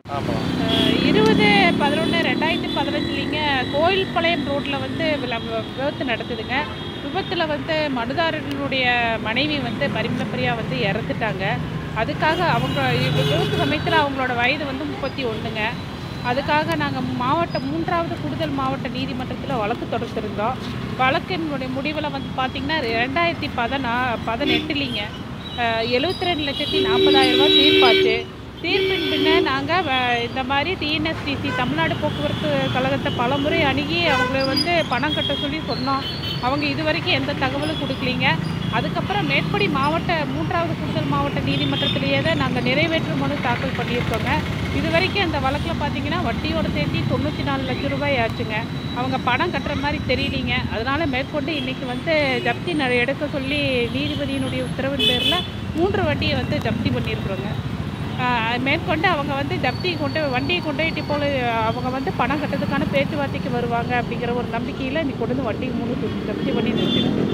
ஆமாம் இருபது பதினொன்று ரெண்டாயிரத்தி பதினஞ்சுலிங்க கோயில்பாளையம் ரோட்டில் வந்து வில- விபத்து நடக்குதுங்க விபத்தில் வந்து மனுதாரனுடைய மனைவி வந்து பரிமளப்பிரியா வந்து இறந்துட்டாங்க அதுக்காக அவங்க இவ- விபத்து சமயத்தில் அவங்களோட வயது வந்து முப்பத்தி ஒன்றுங்க அதுக்காக நாங்கள் மாவட்ட மூன்றாவது கூடுதல் மாவட்ட நீதிமன்றத்தில் வழக்கு தொடுத்திருந்தோம் வழக்கினுடைய முடிவில் வந்து பார்த்திங்கன்னா ரெண்டாயிரத்தி பதினா பதினெட்டுலிங்க எழுபத்தி ரெண்டு லட்சத்தி நாற்பதாயிரம் ரூபாய் தீர்ப்பாச்சு தீர்ப்பின் பின்ன நாங்கள் இந்த மாதிரி டிஎன்எஸ்டிசி தமிழ்நாடு போக்குவரத்து கழகத்தை பலமுறை அணுகி அவங்கள வந்து பணம் கட்ட சொல்லி சொன்னோம் அவங்க இது வரைக்கும் எந்த தகவலும் கொடுக்கலீங்க அதுக்கப்புறம் மேற்படி மாவட்ட மூன்றாவது கூடுதல் மாவட்ட நீதிமன்றத்திலேயே தான் நாங்கள் நிறைவேற்று மனு தாக்கல் பண்ணியிருக்கோங்க இது வரைக்கும் அந்த வழக்கில் பார்த்தீங்கன்னா வட்டியோட சேர்த்தி தொண்ணூற்றி நாலு லட்சம் ரூபாய் ஆச்சுங்க அவங்க பணம் கட்டுற மாதிரி தெரியலீங்க அதனால மேற்கொண்டு இன்னைக்கு வந்து ஜப்தி ந- எடுக்க சொல்லி நீதிபதியினுடைய உத்தரவின் பேரில் மூன்று வண்டியை வந்து ஜப்தி பண்ணியிருக்கிறோங்க ஆஹ் மேற்கொண்டு அவங்க வந்து ஜப்தி கொண்டு வண்டியை கொண்டு போய் டிப்போல அவங்க வந்து பணம் கட்டுறதுக்கான பேச்சுவார்த்தைக்கு வருவாங்க அப்படிங்கிற ஒரு நம்பிக்கையில் இன்னைக்கு கொண்டு வந்து வண்டி மூணு ஜப்தி பண்ணி நிறுத்திடுங்க